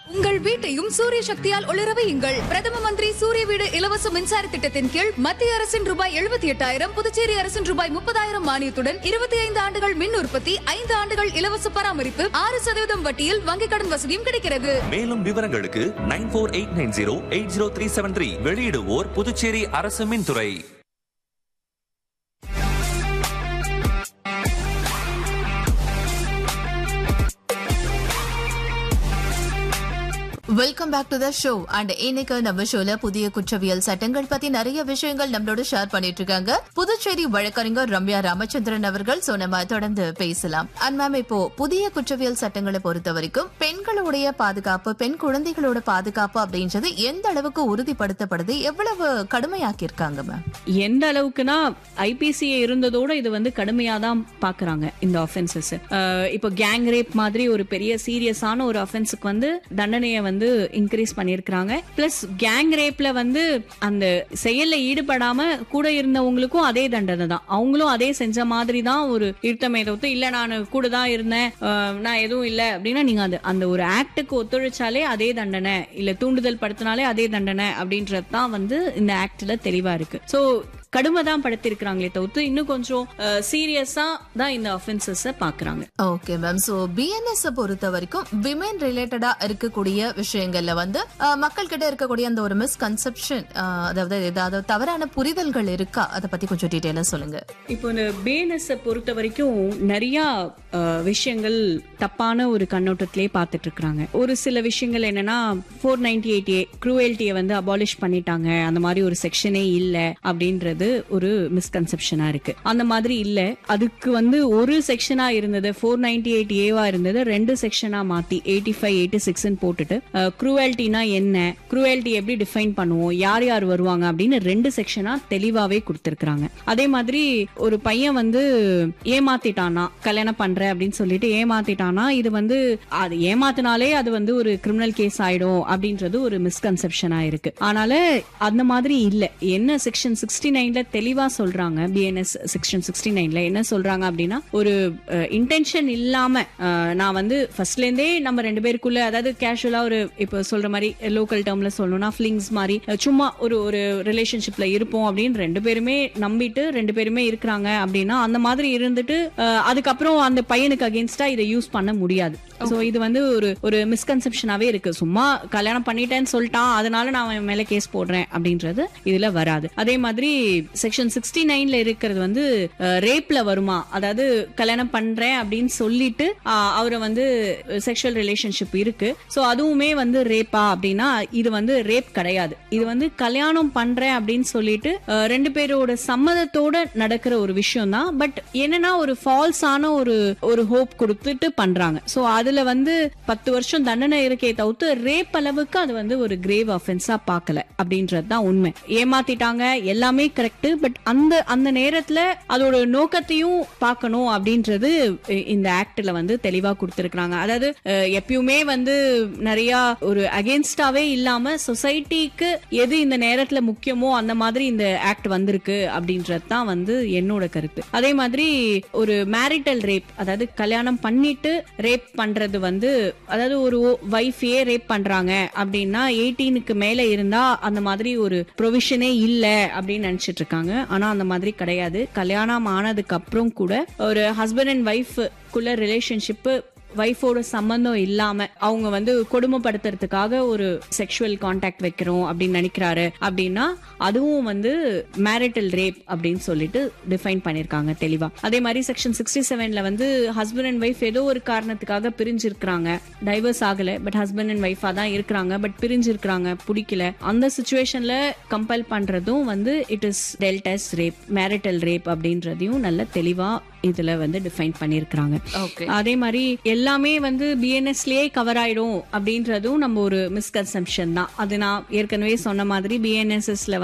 உங்கள் வீட்டையும் சூரிய சக்தியால் ஒளிர வையுங்கள் பிரதம மந்திரி சூரிய வீடு இலவச மின்சார திட்டத்தின் கீழ் மத்திய அரசின் ரூபாய் எழுபத்தி எட்டாயிரம் புதுச்சேரி அரசின் ரூபாய் முப்பதாயிரம் மானியத்துடன் இருபத்தி ஐந்து ஆண்டுகள் மின் உற்பத்தி ஐந்து ஆண்டுகள் இலவச பராமரிப்பு ஆறு சதவீதம் வட்டியில் வங்கிக் கடன் வசதியும் கிடைக்கிறது மேலும் விவரங்களுக்கு nine four eight nine zero eight zero three seven three வெளியிடுவோர் புதுச்சேரி அரசு மின்துறை welcome back to the show and இன்னைக்கு நம்ம ஷோல புதிய குற்றவியல் சட்டங்கள் பத்தி நிறைய விஷயங்கள் நம்மளோட ஷேர் பண்ணிட்டு இருக்காங்க புதுச்சேரி வழக்கறிஞர் ரம்யா ராமச்சந்திரன் அவர்கள் சோ நம்ம தொடர்ந்து பேசலாம் அண்ட் மேம் இப்போ புதிய குற்றவியல் சட்டங்களை பொறுத்த வரைக்கும் பெண்களுடைய பாதுகாப்பு பெண் குழந்தைகளோட பாதுகாப்பு அப்படின்றது எந்த அளவுக்கு உறுதிப்படுத்தப்படுது எவ்வளவு கடுமையாக்கி இருக்காங்க மேம் எந்த அளவுக்குனா ஐபிசிஏ இருந்ததோட இது வந்து கடுமையா தான் பாக்குறாங்க இந்த ஆஃபென்சஸ் இப்போ கேங் ரேப் மாதிரி ஒரு பெரிய சீரியஸான ஒரு அஃபென்ஸுக்கு வந்து தண்டனையை வந்து இன்க்ரீஸ் பண்ணிருக்காங்க பிளஸ் கேங் ரேப்ல வந்து அந்த செயல்ல ஈடுபடாம கூட இருந்தவங்களுக்கும் அதே தண்டனை தான் அவங்களும் அதே செஞ்ச மாதிரி தான் ஒரு இருத்தமே தவிர்த்து இல்ல நான் கூட தான் இருந்தேன் அஹ், நான் எதுவும் இல்ல அப்படின்னா நீங்க அது அந்த ஒரு ஆக்டுக்கு ஒத்துழைச்சாலே அதே தண்டனை இல்ல தூண்டுதல் படுத்தினாலே அதே தண்டனை அப்படின்றது தான் வந்து இந்த ஆக்ட்ல தெளிவா இருக்கு சோ கடுமை தான் படுத்திருக்கிறாங்களே தவிர்த்து இன்னும் கொஞ்சம் சீரியஸா தான் இந்த அஃபென்சஸ் பாக்குறாங்க ஓகே மேம் சோ பிஎன்எஸ் பொறுத்த வரைக்கும் விமென் ரிலேட்டடா இருக்கக்கூடிய விஷயங்கள்ல வந்து அஹ், மக்கள் கிட்ட இருக்கக்கூடிய அந்த ஒரு மிஸ்கன்செப்ஷன் அதாவது ஏதாவது தவறான புரிதல்கள் இருக்கா அதை பத்தி கொஞ்சம் டீட்டெயிலா சொல்லுங்க இப்போ இந்த பேனஸ் பொறுத்த வரைக்கும் நிறைய அஹ், விஷயங்கள் தப்பான ஒரு கண்ணோட்டத்திலே பார்த்துட்டு இருக்காங்க ஒரு சில விஷயங்கள் என்னன்னா ஃபோர் நைன்டி எயிட் ஏ குரூவல்ட்டியை வந்து அபாலிஷ் பண்ணிட்டாங்க அந்த மாதிரி ஒரு செக்ஷனே இல்ல அப்படின்றது ஒரு மிஸ்கன்செப்ஷனா இருக்கு அந்த மாதிரி இல்ல அதுக்கு வந்து ஒரு செக்ஷனா இருந்தது ஃபோர் நைன்டி எயிட் ஏவா இருந்தது ரெண்டு செக்ஷனா மாத்தி எயிட்டி ஃபைவ் எயிட்டி சிக்ஸ்ன்னு போட்டுட்டு குரூவல்ட்டினா என்ன குரூவல்ட்டி எப்படி டிஃபைன் பண்ணுவோம் யார் யார் வருவாங்க அப்படின்னு ரெண்டு செக்ஷனா தெளிவாவே கொடுத்திருக்காங்க அதே மாதிரி ஒரு பையன் வந்து ஏமாத்திட்டானா கல்யாணம் பண்றேன் அப்படின்னு சொல்லிட்டு ஏமாத்திட்டானா இது வந்து அது ஏமாத்தினாலே அது வந்து ஒரு கிரிமினல் கேஸ் ஆயிடும் அப்படின்றது ஒரு மிஸ்கன்செப்ஷனா இருக்கு ஆனால அந்த மாதிரி இல்ல என்ன செக்ஷன் சிக்ஸ்டி நைன்ல தெளிவா சொல்றாங்க பிஎன்எஸ் செக்ஷன் சிக்ஸ்டி நைன்ல என்ன சொல்றாங்க அப்படின்னா ஒரு இன்டென்ஷன் இல்லாம அஹ், நான் வந்து ஃபர்ஸ்ட்ல இருந்தே நம்ம ரெண்டு பேருக்குள்ள அதாவது கேஷுவலா ஒரு இப்போ சொல்ற மாதிரி லோக்கல் டேர்ம்ல சொல்லணும்னா ஃபிளிங்ஸ் மாதிரி அஹ், சும்மா ஒரு ஒரு ரிலேஷன்ஷிப்ல இருப்போம் அப்படின்னு ரெண்டு பேருமே நம்பிட்டு ரெண்டு பேருமே இருக்கிறாங்க அப்படின்னா அந்த மாதிரி இருந்துட்டு அஹ், அதுக்கப்புறம் அந்த பையனுக்கு அகேன்ஸ்டா இதை யூஸ் பண்ண முடியாது சோ இது வந்து ஒரு ஒரு மிஸ்கன்செப்ஷனாவே இருக்கு சும்மா கல்யாணம் பண்ணிட்டேன்னு சொல்லிட்டான் அதனால நான் அவன் மேல கேஸ் போடுறேன் அப்படின்றது இதுல வராது அதே மாதிரி செக்ஷன் சிக்ஸ்டி நைன்ல இருக்கிறது வந்து ரேப்ல வருமா அதாவது கல்யாணம் பண்றேன் அப்படின்னு சொல்லிட்டு அஹ், அவரை வந்து செக்ஷுவல் ரிலேஷன்ஷிப் இருக்கு சோ அதுவுமே வந்து ரேப்பா அப்படின்னா இது வந்து ரேப் கிடையாது இது வந்து கல்யாணம் பண்றேன் அப்படின்னு சொல்லிட்டு அஹ், ரெண்டு பேரோட சம்மதத்தோட நடக்கிற ஒரு விஷயம் தான் பட் என்னன்னா ஒரு ஃபால்ஸான ஒரு ஒரு ஹோப் கொடுத்துட்டு பண்றாங்க சோ அதுல வந்து பத்து வருஷம் தண்டனை இருக்கே தவிர்த்து ரேப் அளவுக்கு அது வந்து ஒரு கிரேவ் அஃபென்ஸா பார்க்கல அப்படின்றது தான் உண்மை ஏமாத்திட்டாங்க எல்லாமே கரெக்ட் பட் அந்த அந்த நேரத்துல அதோட நோக்கத்தையும் பார்க்கணும் அப்படின்றது இ- இந்த ஆக்ட்ல வந்து தெளிவா கொடுத்திருக்காங்க அதாவது அஹ், எப்பயுமே வந்து நிறைய ஒரு அகேன்ஸ்டாவே இல்லாம சொசைட்டிக்கு எது இந்த நேரத்துல முக்கியமோ அந்த மாதிரி இந்த ஆக்ட் வந்திருக்கு அப்படின்றது தான் வந்து என்னோட கருத்து அதே மாதிரி ஒரு மேரிட்டல் ரேப் அதாவது கல்யாணம் பண்ணிட்டு ரேப் பண்றது வந்து அதாவது ஒரு வைஃபையே ரேப் பண்றாங்க அப்படின்னா எயிட்டீனுக்கு மேல இருந்தா அந்த மாதிரி ஒரு ப்ரொவிஷனே இல்ல அப்படின்னு நினைச்சிட்டு இருக்காங்க ஆனா அந்த மாதிரி கிடையாது கல்யாணம் ஆனதுக்கு அப்புறம் கூட ஒரு ஹஸ்பண்ட் அண்ட் ஒய்ஃப்குள்ள ரிலேஷன்ஷிப் வைஃபோட சம்பந்தம் இல்லாம அவங்க வந்து கொடுமைப்படுத்துறதுக்காக ஒரு செக்ஷுவல் கான்டாக்ட் வைக்கிறோம் அப்படின்னு நினைக்கிறாரு அப்படின்னா அதுவும் வந்து மேரிட்டல் ரேப் அப்படின்னு சொல்லிட்டு டிஃபைன் பண்ணிருக்காங்க தெளிவா அதே மாதிரி செக்ஷன் சிக்ஸ்டி செவன்ல வந்து ஹஸ்பண்ட் அண்ட் ஒய்ஃப் ஏதோ ஒரு காரணத்துக்காக பிரிஞ்சிருக்கிறாங்க டைவர்ஸ் ஆகல பட் ஹஸ்பண்ட் அண்ட் ஒய்ஃபா தான் இருக்கிறாங்க பட் பிரிஞ்சிருக்கிறாங்க பிடிக்கல அந்த சுச்சுவேஷன்ல கம்பல் பண்றதும் வந்து இட் இஸ் டெல்டஸ் ரேப் மேரிட்டல் ரேப் அப்படின்றதையும் நல்ல தெளிவா இதுல வந்து டிஃபைன் பண்ணிருக்காங்க ஓகே அதே மாதிரி எல்லாமே வந்து பிஎன்எஸ்லயே கவர் ஆயிடும் அப்படின்றதும் நம்ம ஒரு மிஸ்கன்செப்ஷன் தான் அது நான் ஏற்கனவே சொன்ன மாதிரி பிஎன்எஸ்எஸ்ல